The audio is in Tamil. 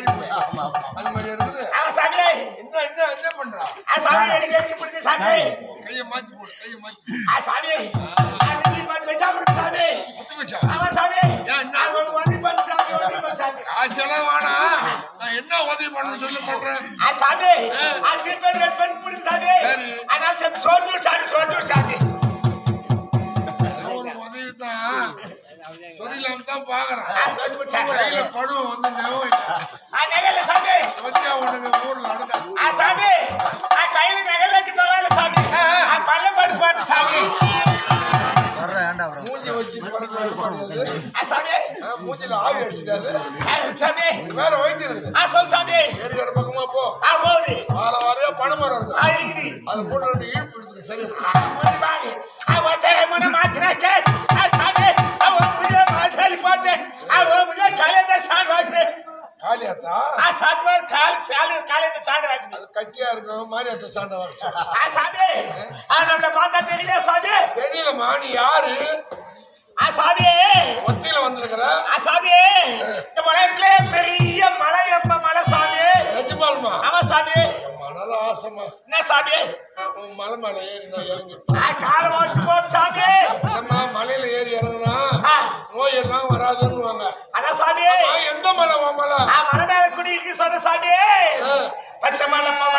இடுப்பு அது மாதிரி இருக்குது அவன் சாமி என்ன என்ன என்ன பண்றா ஆ சாமி எனக்கு எடுத்து பிடிச்ச சாமி கையை மாத்தி போடு கையை மாத்தி போடு. ஆ சாமி ஆ நீ வந்து வச்சா பிடிச்ச சாமி முத்து மச்சா அவன் சாமி என்ன? அவன் வந்து பண்ணு சாமி வந்து பண்ணு சாமி காசெல்லாம் வேணா நான் என்ன உதவி பண்ண சொல்லி பண்றேன் ஆ சாமி ஆ சீப்பன் ரெட் பண்ணி பிடிச்ச சாமி சரி. அதனால சரி சோறு சாமி சோறு சாமி ஒரு உதவி தான் தொழிலாம் தான் பாக்குறேன் ஆ சோறு சாமி கையில பழுவம் வந்து நெவம் இல்லை ஆ நெகல சாமி வச்சா உனக்கு ஊர்ல அடங்க ஆ சாமி ஆ கையில நெகல வச்சு பரவாயில்ல சாமி ஆ பல்ல பாட்டு பாட்டு சாமி மூஞ்சி வச்சு படுக்க படுறது ஆ சாமி மூஞ்சில ஆவி அடிச்சுட்டாது ஆ சாமி வேற வைத்தியம் இருக்குது ஆ சொல் சாமி ஏரியார் பக்கமா போ ஆ போடு வார வாரியா பணம் மரம் இருக்கு ஆ இருக்குது அதை போட்டு ரெண்டு இழுப்பு எடுத்துரு சரி முடி பாரு ஆ ஒத்தரை முன்ன மாத்திராச்சே ஆ சாமி ஆ ஒரு முடி மாத்திரை போட்டு ஆ ஒரு முடி கலையத சாடு வாக்கு காளியாத்தா ஆ சாத்து கால் சாலு கலையத சாடு வாக்கு அது கட்டியா இருக்கும் மாரியாத்த சாண்டை வர ஆ சாமி ஆ நம்ம பார்த்தா தெரியல சாமி தெரியலம்மா நீ யாரு ஆ சாமி ஒத்தியில வந்திருக்கிற ஆ சாமி இந்த உலகத்திலே பெரிய மலை எப்ப மலை சாமி நிஜமாலுமா ஆமா சாமி மணல ஆசைமா என்ன சாமி உன் மலை மேல ஏறி நான் இறங்கி ஆ காலம் வச்சு போட்டு சாமி நம்ம மலையில ஏறி இறங்குனா ஆ நோய் எல்லாம் வராதுன்னு அதான் சாமி எந்த மலை உன் மலை ஆ மலை மேல குடி இருக்கு சொன்ன சாமி பச்சை மலை